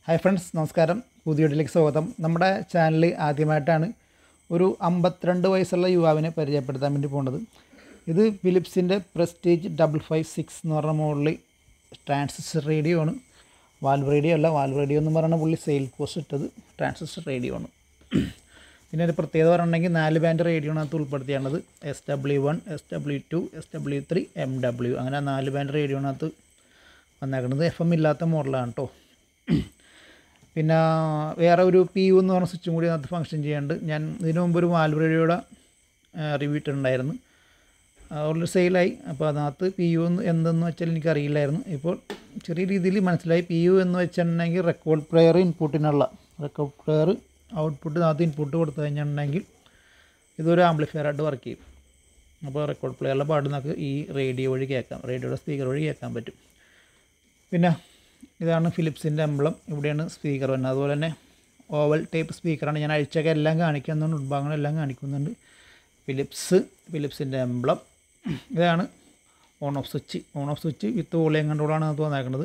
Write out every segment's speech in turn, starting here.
Hi friends നമസ്കാരം പുതിയ വീഡിയോയിലേക്ക് സ്വാഗതം നമ്മുടെ ചാനൽ ആദ്യമായിട്ടാണ് ഒരു അമ്പത്തിരണ്ട് വയസ്സുള്ള യുവാവിനെ പരിചയപ്പെടുത്താൻ വേണ്ടി പോകുന്നത് ഇത് ഫിലിപ്സിൻ്റെ പ്രസ്റ്റീജ് ഡബിൾ ഫൈവ് സിക്സ് എന്ന് പറഞ്ഞ മോഡലിൽ ട്രാൻസിസ്റ്റർ റേഡിയോ ആണ് വാൽവ് റേഡിയോ അല്ല വാൽവ് റേഡിയോ എന്ന് പറയുന്ന പുള്ളി സെയിൽ പോസ്റ്റ് ഇട്ടത് ട്രാൻസിസ്റ്റർ റേഡിയോ ആണ് പിന്നെ ഒരു പ്രത്യേകത പറഞ്ഞിട്ടുണ്ടെങ്കിൽ നാല് ബാൻഡ് റേഡിയോണകത്ത് ഉൾപ്പെടുത്തിയാണത് S W one S W two S W three M W അങ്ങനെ നാല് ബാൻഡ് റേഡിയോണകത്ത് വന്നേക്കുന്നത് എഫ് എം ഇല്ലാത്ത മോഡലാണ് കേട്ടോ പിന്നെ വേറെ ഒരു പി യു എന്ന് പറഞ്ഞ സ്വിച്ചും കൂടി അതിനകത്ത് ഫങ്ഷൻ ചെയ്യാണ്ട് ഞാൻ ഇതിനു മുമ്പ് ഒരു വാൽവ് റേഡിയോയുടെ റിവ്യൂ ഇട്ടിട്ടുണ്ടായിരുന്നു ഓൾറെഡി സെയിലായി അപ്പോൾ അതിനകത്ത് പി യു എന്ന് എന്തെന്ന് വെച്ചാൽ എനിക്കറിയില്ലായിരുന്നു ഇപ്പോൾ ചെറിയ രീതിയിൽ മനസ്സിലായി പി യു എന്ന് വെച്ചിട്ടുണ്ടെങ്കിൽ റെക്കോർഡ് പ്ലെയർ ഇൻപുട്ടിനുള്ള റെക്കോർഡ് പ്ലെയർ ഔട്ട്പുട്ട് അതിനകത്ത് ഇൻപുട്ട് കൊടുത്തു കഴിഞ്ഞിട്ടുണ്ടെങ്കിൽ ഇതൊരു ആംപ്ലിഫയർ ആയിട്ട് വർക്ക് ചെയ്യും അപ്പോൾ റെക്കോർഡ് പ്ലെയറിലെ പാട്ട് നമുക്ക് ഈ റേഡിയോ വഴി കേൾക്കാം റേഡിയോയുടെ സ്പീക്കർ വഴി കേൾക്കാൻ പറ്റും പിന്നെ ഇതാണ് ഫിലിപ്സിൻ്റെ എംബ്ലം ഇവിടെയാണ് സ്പീക്കർ വരുന്നത് അതുപോലെ തന്നെ ഓവൽ ടൈപ്പ് സ്പീക്കറാണ് ഞാൻ അഴിച്ചൊക്കെ എല്ലാം കാണിക്കുന്നുണ്ട് ഉൾഭാഗങ്ങളെല്ലാം കാണിക്കുന്നുണ്ട് ഫിലിപ്സ് ഫിലിപ്സിൻ്റെ എംബ്ലം ഇതാണ് on off switch on off switch with volume കൺട്രോളാണ് അത് വന്നേക്കുന്നത്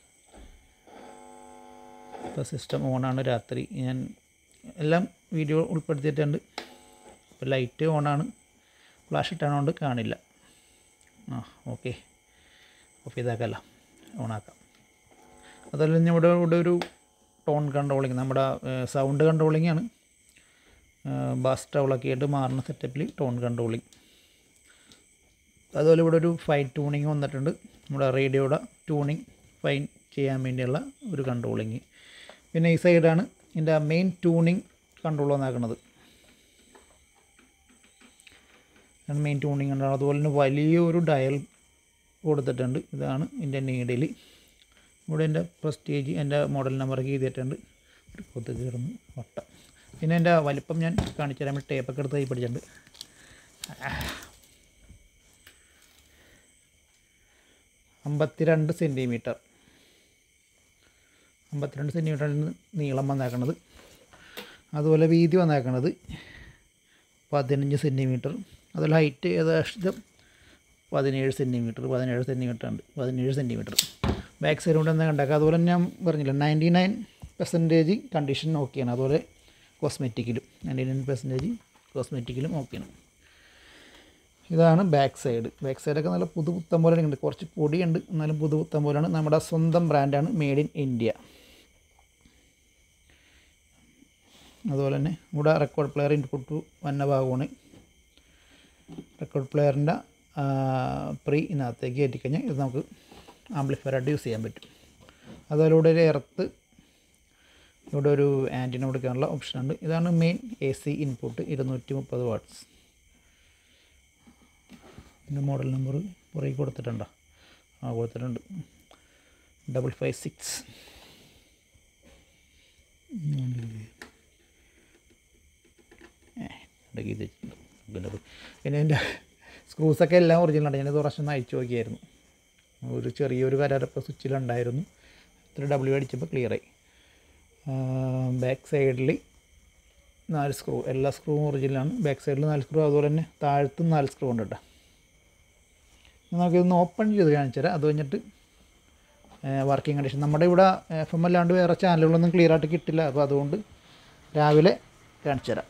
ഇപ്പോൾ സിസ്റ്റം ഓണാണ് രാത്രി ഞാൻ എല്ലാം വീഡിയോ ഉൾപ്പെടുത്തിയിട്ടുണ്ട് ഇപ്പോൾ ലൈറ്റ് ഓണാണ് ഫ്ലാഷ് ഇട്ടാണോണ്ട് കാണില്ല ആ ഓക്കെ ഓഫ് ചെയ്താക്കല്ല ഓണാക്കാം അതുപോലെ തന്നെ ഇവിടെ ഇവിടെ ഒരു ടോൺ കൺട്രോളിങ് നമ്മുടെ സൗണ്ട് കൺട്രോളിങ് ആണ് ബാസ് ട്രവളൊക്കെ ആയിട്ട് മാറുന്ന സെറ്റപ്പിൽ ടോൺ കൺട്രോളിങ് അതുപോലെ ഇവിടെ ഒരു ഫൈൻ ട്യൂണിങ് വന്നിട്ടുണ്ട് നമ്മുടെ റേഡിയോയുടെ ട്യൂണിങ് ഫൈൻ ചെയ്യാൻ വേണ്ടിയുള്ള ഒരു കൺട്രോളിങ് പിന്നെ ഈ സൈഡാണ് ഇതിൻ്റെ മെയിൻ ട്യൂണിങ് കൺട്രോൾ വന്നേക്കുന്നത് മെയിൻ ട്യൂണിങ് കൺട്രോൾ അതുപോലെ തന്നെ വലിയൊരു ഡയൽ കൊടുത്തിട്ടുണ്ട് ഇതാണ് ഇതിൻ്റെ നീഡിൽ ഇവിടെ എൻ്റെ പ്രസ്റ്റേജ് എൻ്റെ മോഡൽ നമ്പറൊക്കെ എഴുതിയിട്ടുണ്ട് ഒരു കൊതു കയറുന്നു വട്ടം പിന്നെ എൻ്റെ വലിപ്പം ഞാൻ കാണിച്ചു തരാൻ വേണ്ടി ടേപ്പൊക്കെ എടുത്ത് കൈ പിടിച്ചിട്ടുണ്ട് അമ്പത്തിരണ്ട് സെൻറ്റിമീറ്റർ അമ്പത്തിരണ്ട് സെൻറ്റിമീറ്ററിൽ നീളം വന്നേക്കണത് അതുപോലെ വീതി വന്നേക്കണത് പതിനഞ്ച് സെൻറ്റിമീറ്റർ അതുപോലെ ഹൈറ്റ് ഏകദേശം പതിനേഴ് സെൻറ്റിമീറ്റർ പതിനേഴ് സെൻറ്റിമീറ്റർ ഉണ്ട് പതിനേഴ് സെൻറ്റിമീറ്റർ ബാക്ക് സൈഡ് കൊണ്ട് എന്താ കണ്ടാക്കുക അതുപോലെ ഞാൻ പറഞ്ഞില്ല നയൻറ്റി നയൻ പെർസെൻറ്റേജ് കണ്ടീഷൻ ഓക്കെയാണ് അതുപോലെ കോസ്മെറ്റിക്കിലും നയൻറ്റി നയൻ പെർസെൻറ്റേജ് കോസ്മെറ്റിക്കിലും ഓക്കെയാണ് ഇതാണ് ബാക്ക് സൈഡ് ബാക്ക് സൈഡൊക്കെ നല്ല പുതുപുത്തം പോലെ ഉണ്ട് കുറച്ച് പൊടിയുണ്ട് എന്നാലും പുതുപുത്തം പോലെയാണ് നമ്മുടെ സ്വന്തം ബ്രാൻഡാണ് മെയ്ഡ് ഇൻ ഇന്ത്യ അതുപോലെ തന്നെ ഇവിടെ റെക്കോർഡ് പ്ലെയർ ഇൻപുട്ട് വന്ന ഭാഗമാണ് റെക്കോർഡ് പ്ലെയറിൻ്റെ പ്രീ ഇതിനകത്തേക്ക് കയറ്റിക്കഴിഞ്ഞാൽ ഇത് നമുക്ക് ആംപ്ലിഫയറായിട്ട് യൂസ് ചെയ്യാൻ പറ്റും അതുപോലെ ഇവിടെ ഒരു എർത്ത് ഇവിടെ ഒരു ആൻറ്റിന കൊടുക്കാനുള്ള ഓപ്ഷൻ ഉണ്ട് ഇതാണ് മെയിൻ എ സി ഇൻപുട്ട് ഇരുന്നൂറ്റി മുപ്പത് വാട്ട്സ് ഇതിൻ്റെ മോഡൽ നമ്പർ പുറകെ കൊടുത്തിട്ടുണ്ടോ ആ കൊടുത്തിട്ടുണ്ട് ഡബിൾ ഫൈവ് സിക്സ് പിന്നെ എൻ്റെ സ്ക്രൂസൊക്കെ എല്ലാം ഒറിജിനലാണ് ഞാനിത് പ്രാവശ്യം അയച്ചു നോക്കിയായിരുന്നു ഒരു ചെറിയൊരു കരാരപ്പ സ്വിച്ചിലുണ്ടായിരുന്നു ഇത്ര ഡബ്ല്യു അടിച്ചപ്പോൾ ക്ലിയറായി ബാക്ക് സൈഡിൽ നാല് സ്ക്രൂ എല്ലാ സ്ക്രൂവും ഒറിജിനലാണ് ബാക്ക് സൈഡിൽ നാല് സ്ക്രൂ അതുപോലെ തന്നെ താഴത്തും നാല് സ്ക്രൂ ഉണ്ട് കേട്ടോ നമുക്കിതൊന്ന് ഓപ്പൺ ചെയ്ത് കാണിച്ചു തരാം അത് കഴിഞ്ഞിട്ട് വർക്കിംഗ് കണ്ടീഷൻ നമ്മുടെ ഇവിടെ എഫ് എം അല്ലാണ്ട് വേറെ ചാനലുകളൊന്നും ക്ലിയർ ആയിട്ട് കിട്ടില്ല അപ്പോൾ അതുകൊണ്ട് രാവിലെ കാണിച്ചു തരാം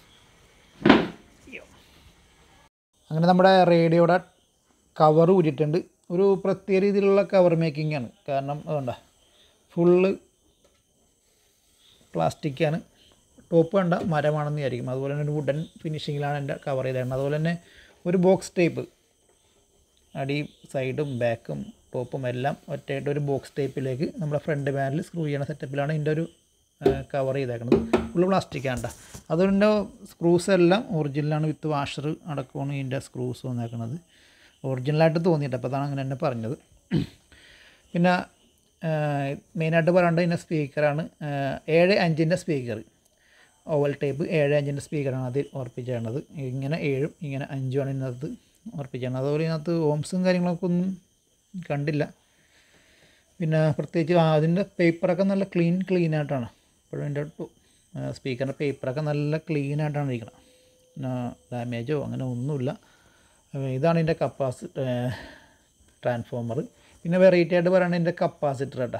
അങ്ങനെ നമ്മുടെ റേഡിയോയുടെ കവർ ഊരിയിട്ടുണ്ട് ഒരു പ്രത്യേക രീതിയിലുള്ള കവർ മേക്കിംഗ് ആണ് കാരണം അതുകൊണ്ട ഫുള്ള് പ്ലാസ്റ്റിക്കാണ് ടോപ്പ് കണ്ട മരമാണെന്ന് വിചാരിക്കും അതുപോലെ തന്നെ ഒരു വുഡൻ ഫിനിഷിങ്ങിലാണ് എൻ്റെ കവർ ചെയ്തേക്കുന്നത് അതുപോലെ തന്നെ ഒരു ബോക്സ് ടൈപ്പ് അടി സൈഡും ബാക്കും ടോപ്പും എല്ലാം ഒറ്റയായിട്ട് ഒരു ബോക്സ് ടൈപ്പിലേക്ക് നമ്മുടെ ഫ്രണ്ട് പാനൽ സ്ക്രൂ ചെയ്യണ സെറ്റപ്പിലാണ് ഇതിൻ്റെ ഒരു കവർ ചെയ്തേക്കുന്നത് ഫുള്ള് പ്ലാസ്റ്റിക്കാണ്ട അതുകൊണ്ട് സ്ക്രൂസ് എല്ലാം ഒറിജിനലാണ് വിത്ത് വാഷർ അടക്കമാണ് ഇതിൻ്റെ സ്ക്രൂസ് വന്നേക്കുന്നത് ഒറിജിനലായിട്ട് തോന്നിയിട്ട് അപ്പോൾ അതാണ് അങ്ങനെ തന്നെ പറഞ്ഞത് പിന്നെ മെയിനായിട്ട് പറയേണ്ടത് ഇതിൻ്റെ സ്പീക്കറാണ് ഏഴ് അഞ്ചിൻ്റെ സ്പീക്കർ ഓവൽ ടൈപ്പ് ഏഴ് അഞ്ചിൻ്റെ സ്പീക്കറാണ് അതിൽ ഉറപ്പിച്ചേണ്ടത് ഇങ്ങനെ ഏഴും ഇങ്ങനെ അഞ്ചുമാണ് ഇതിനകത്ത് ഉറപ്പിച്ചേണ്ടത് അതുപോലെ ഇതിനകത്ത് ഓംസും കാര്യങ്ങളൊക്കെ ഒന്നും കണ്ടില്ല പിന്നെ പ്രത്യേകിച്ച് അതിൻ്റെ പേപ്പറൊക്കെ നല്ല ക്ലീൻ ക്ലീൻ ആയിട്ടാണ് ഇപ്പോഴും എൻ്റെ സ്പീക്കറിൻ്റെ പേപ്പറൊക്കെ നല്ല ക്ലീൻ ആയിട്ടാണ് ഇരിക്കുന്നത് പിന്നെ ഡാമേജോ അങ്ങനെ ഒന്നുമില്ല ഇതാണ് ഇതിൻ്റെ കപ്പാസിറ്റി ട്രാൻസ്ഫോമർ പിന്നെ വെറൈറ്റി ആയിട്ട് പറയുന്നത് ഇതിൻ്റെ കപ്പാസിറ്റർ കേട്ടോ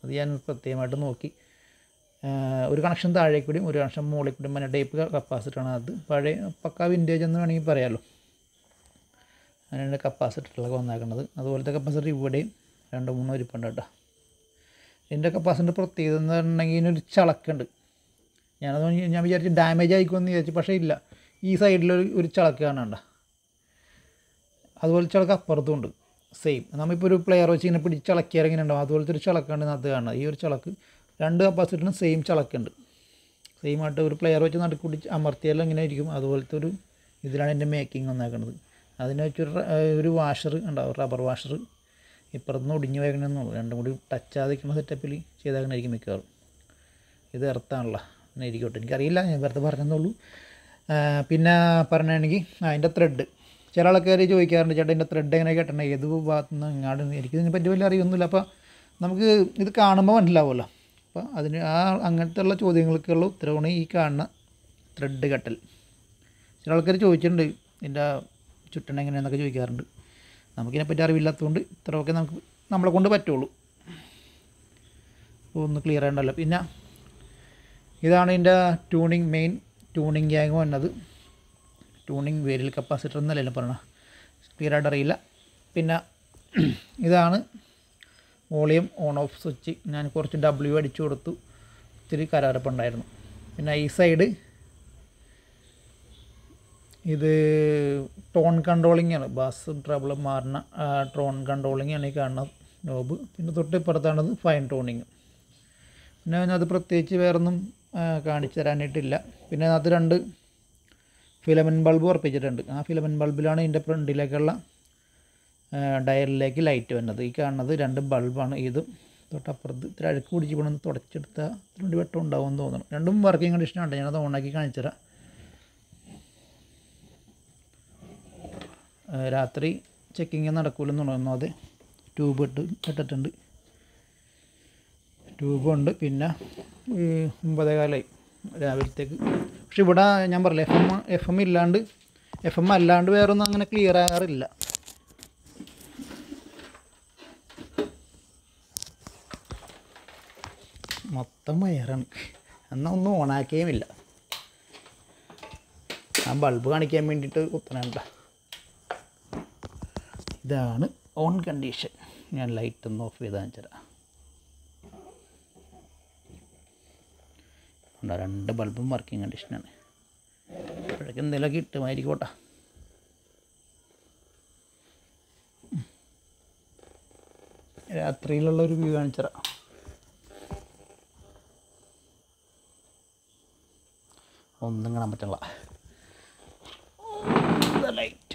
അത് ഞാൻ പ്രത്യേകമായിട്ട് നോക്കി ആഹ് ഒരു കണക്ഷൻ താഴെ കൂടിയും ഒരു കണക്ഷൻ മുകളിൽ കൂടിയും മറ്റേ ടൈപ്പ് കപ്പാസിറ്ററാണ് അത് പഴയ പക്ക വിൻറ്റേജ് എന്ന് വേണമെങ്കിൽ പറയാമല്ലോ അങ്ങനെയാണ് കപ്പാസിറ്ററിലൊക്കെ വന്നേക്കുന്നത് അതുപോലത്തെ കപ്പാസിറ്റർ ഇവിടെയും രണ്ട് മൂന്ന് ഇരിപ്പുണ്ട് കേട്ടോ ഇതിൻ്റെ കപ്പാസിറ്റർ പ്രത്യേകത എന്ന് പറഞ്ഞിട്ടുണ്ടെങ്കിൽ ഇതിനൊരു ചളക്കുണ്ട് ഞാനത് ഞാൻ വിചാരിച്ചു ഡാമേജ് ആയിക്കുമെന്ന് വിചാരിച്ചു പക്ഷേ ഇല്ല ഈ സൈഡിലൊരു ഒരു ചളക്ക് കാണണ്ട അതുപോലെ ചളക്ക് അപ്പുറത്തും ഉണ്ട് സെയിം നമ്മളിപ്പോൾ ഒരു പ്ലെയർ വെച്ച് ഇങ്ങനെ പിടിച്ച് ചളക്കിയാൽ ഇങ്ങനെ ഉണ്ടാവും അതുപോലത്തെ ഒരു ചളക്കാണ് അത് കാണുന്നത് ഈ ഒരു ചളക്ക് രണ്ട് കപ്പാസിറ്ററിനും സെയിം ചളക്കുണ്ട് സെയിം ആയിട്ട് ഒരു പ്ലെയർ വെച്ച് നടുക്കൂടി അമർത്തിയാലും ഇങ്ങനെ ഇരിക്കും അതുപോലത്തെ ഒരു ഇതിലാണ് എൻ്റെ മേക്കിംഗ് വന്നേക്കുന്നത് അതിന് വെച്ചൊരു റ- ഏഹ് ഒരു വാഷർ ഉണ്ടാവും റബ്ബർ വാഷർ ഇപ്പുറത്തുനിന്ന് ഒടിഞ്ഞു പോയണമെന്നുള്ളൂ രണ്ടും കൂടി ടച്ച് ആദിക്കുന്ന സെറ്റപ്പിൽ ചെയ്തേക്കണായിരിക്കും മിക്കവാറും ഇത് എർത്താണല്ലോ അങ്ങനെ ഇരിക്കട്ടെ എനിക്കറിയില്ല ഞാൻ വെറുതെ പറഞ്ഞെന്നുള്ളൂ ആ, പിന്നെ പറഞ്ഞാണെങ്കിൽ അതിൻ്റെ ത്രെഡ് ചില ആൾക്കാർ ചോദിക്കാറുണ്ട് ചേട്ടാ ഇതിൻ്റെ ത്രെഡ് എങ്ങനെ കെട്ടണം ഏത് ഭാഗത്തു നിന്ന് ഇങ്ങാട് എനിക്ക് ഇതിനെ പറ്റി വലിയ അറിയൊന്നുമില്ല അപ്പോൾ നമുക്ക് ഇത് കാണുമ്പോൾ മനസ്സിലാവുമല്ലോ അപ്പോൾ അതിന് ആ അങ്ങനത്തെ ഉള്ള ചോദ്യങ്ങൾക്കുള്ള ഉത്തരവാണ് ഈ കാണുന്ന ത്രെഡ് കെട്ടൽ ചില ആൾക്കാർ ചോദിച്ചിട്ടുണ്ട് ഇതിൻ്റെ ചുറ്റണ എങ്ങനെയാണെന്നൊക്കെ ചോദിക്കാറുണ്ട് നമുക്കിതിനെപ്പറ്റി അറിവില്ലാത്തതുകൊണ്ട് ഇത്രയൊക്കെ നമുക്ക് നമ്മളെ കൊണ്ട് പറ്റുള്ളൂ അപ്പോൾ ഒന്ന് ക്ലിയർ ആയിട്ടുണ്ടല്ലോ പിന്നെ ഇതാണ് ഇതിൻ്റെ ട്യൂണിങ് മെയിൻ ട്യൂണിങ് ഗ്യാങ് വന്നത് ട്യൂണിങ് വേരിയൽ കപ്പാസിറ്റർ എന്നല്ലേ പറയണ ക്ലിയർ ആയിട്ട് അറിയില്ല പിന്നെ ഇതാണ് വോളിയം ഓൺ ഓഫ് സ്വിച്ച് ഞാൻ കുറച്ച് ഡബ്ല്യു അടിച്ചു കൊടുത്തു ഇത്തിരി കരാറപ്പുണ്ടായിരുന്നു പിന്നെ ഈ സൈഡ് ഇത് ടോൺ കൺട്രോളിംഗ് ആണ് ബാസ് ട്രബിൾ മാറുന്ന ടോൺ കൺട്രോളിംഗ് ആണ് ഈ കാണുന്ന നോബ് പിന്നെ തൊട്ട് ഇപ്പുറത്താണത് ഫൈൻ ടോണിങ് പിന്നെ അതിനകത്ത് പ്രത്യേകിച്ച് വേറൊന്നും ആ, കാണിച്ചു തരാനായിട്ടില്ല പിന്നെ അതിനകത്ത് രണ്ട് ഫിലമെൻറ്റ് ബൾബ് ഉറപ്പിച്ചിട്ടുണ്ട് ആ ഫിലമെൻറ്റ് ബൾബിലാണ് ഇതിൻ്റെ ഫ്രണ്ടിലേക്കുള്ള ഡയറിലേക്ക് ലൈറ്റ് വരുന്നത് ഈ കാണുന്നത് രണ്ട് ബൾബാണ് ഇതും തൊട്ടപ്പുറത്ത് ഇത്തിരി അഴുക്ക് പിടിച്ച് കൊണ്ടൊന്ന് തുടച്ചെടുത്താൽ രണ്ട് വെട്ടം ഉണ്ടാവുമെന്ന് തോന്നുന്നു രണ്ടും വർക്കിംഗ് കണ്ടീഷനാണ് ഞാനത് ഓണാക്കി കാണിച്ചു തരാം ആ, രാത്രി ചെക്കിങ് നടക്കൂലെന്ന് തോന്നുന്നു അത് ട്യൂബ് ഇട്ട് ഇട്ടിട്ടുണ്ട് ട്യൂബുണ്ട് പിന്നെ ഈ ഒമ്പതേ കാലമായി രാവിലത്തേക്ക് പക്ഷെ ഇവിടെ ഞാൻ പറഞ്ഞില്ല എഫ് എം എഫ് എം ഇല്ലാണ്ട് എഫ് എം അല്ലാണ്ട് വേറൊന്നും അങ്ങനെ ക്ലിയർ ആകാറില്ല മൊത്തം വയറാണ് എന്നാൽ ഒന്നും ഓണാക്കിയുമില്ല ആ ബൾബ് കാണിക്കാൻ വേണ്ടിയിട്ട് കുത്തണേണ്ട ഇതാണ് ഓൺ കണ്ടീഷൻ ഞാൻ ലൈറ്റ് ഒന്ന് ഓഫ് ചെയ്ത് കാണിച്ചു തരാം ഉണ്ടോ രണ്ട് ബൾബും വർക്കിംഗ് കണ്ടീഷനാണ് ഇപ്പോഴേക്ക് എന്തെങ്കിലുമൊക്കെ ഇട്ടുമായിരിക്കോട്ടെ രാത്രിയിലുള്ള ഒരു വ്യൂ കാണിച്ചറാം ഒന്നും കാണാൻ പറ്റില്ല ലൈറ്റ്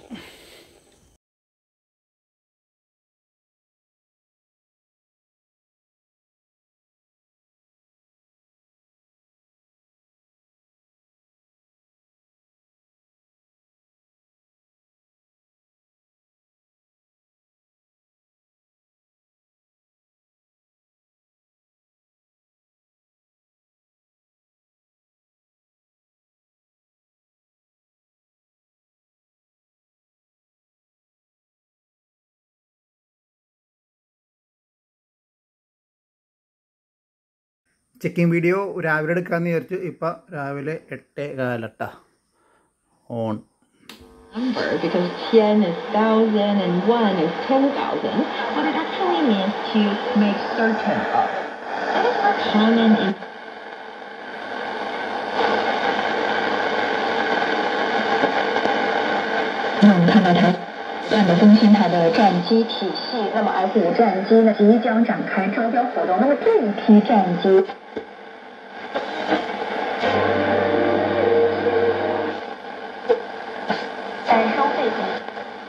ചെക്കിംഗ് വീഡിയോ രാവിലെ എടുക്കാമെന്ന് വിചാരിച്ചു ഇപ്പം രാവിലെ എട്ട് കാലട്ട on number because 10 is 1000 and 1 is 10,000. What it actually means to make certain of. That is what Shannon is 那我们看到它不断的更新它的战机体系，那么 F 五战机呢即将展开招标活动。那么这一批战机在收费前。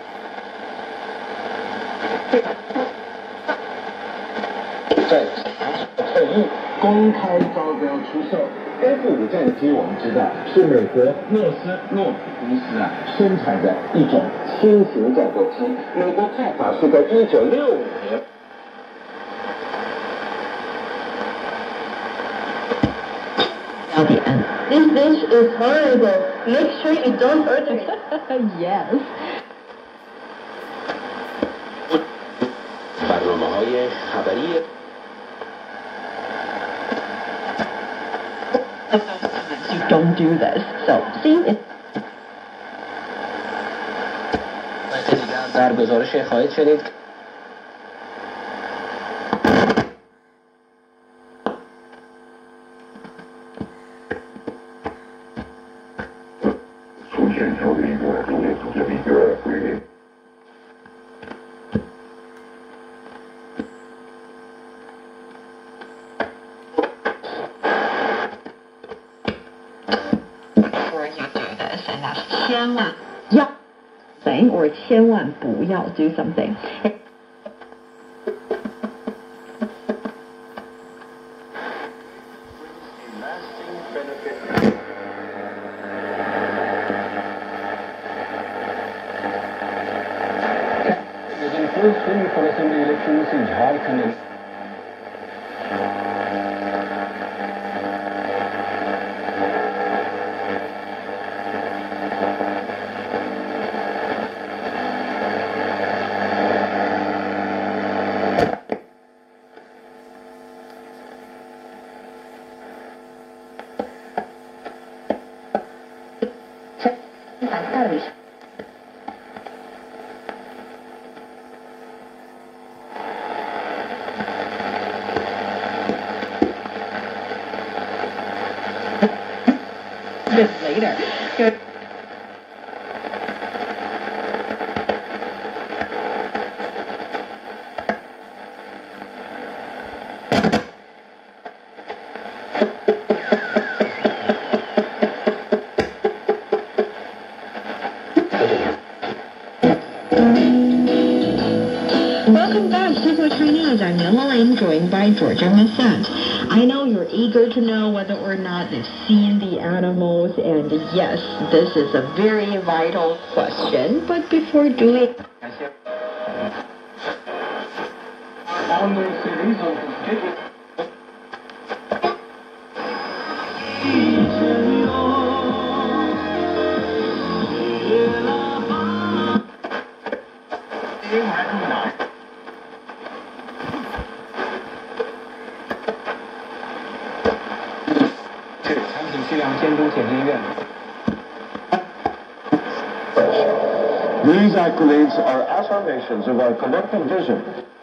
在特意公开招标出售 F 五战机，我们知道是美国诺斯诺普公司啊生产的一种轻型战斗机。美国做法是在一九六五年。 要点。This dish is horrible. Make sure you don't order it. yes. برنامه های خبری you don't do this. So see, it's در گزارش خواهید شنید که before you do this, and that's 千万要 thing or 千万不要 do something. within full swing for assembly elections in Jharkhand and bit later. Good. Welcome back to Super Chinese. I'm Yellow Lane, joined by Georgia Massant. I know you're eager to know whether or not they've seen the animals, and yes, this is a very vital question. But before doing on the series of schedule. These accolades are affirmations of our collective vision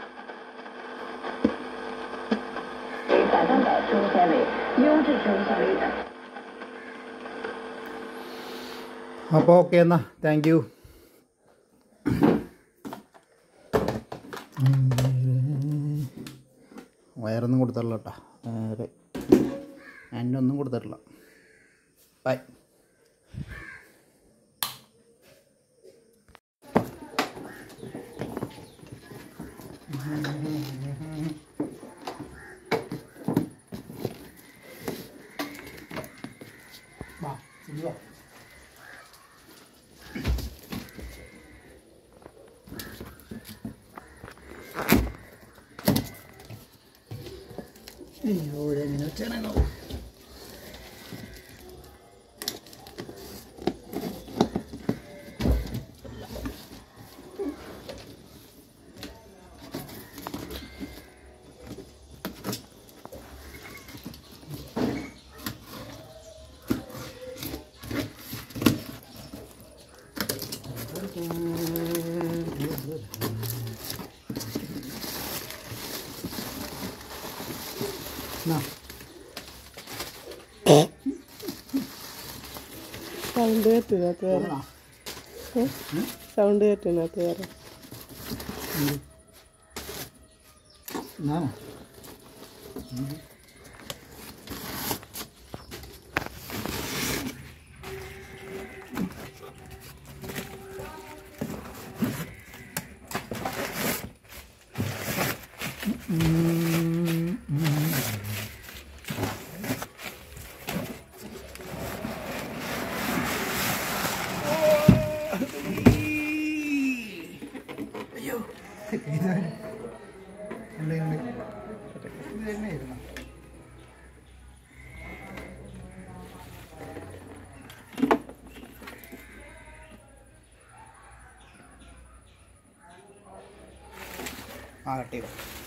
百分百植物纤维，优质植物纤维的。 അപ്പോൾ okay എന്നാ thank you വയറൊന്നും കൊടുത്തിട്ടില്ല കേട്ടോ വേറെ അന്നൊന്നും കൊടുത്തിട്ടില്ല by ഇവിടെ എങ്ങനെ വെച്ചാണോ എന്നാ സൗണ്ട് കേട്ടിനകത്ത് വേറെ സൗണ്ട് കേട്ടിനകത്ത് വേറെ എന്നാണോ ആ കട്ട് ചെയ്തു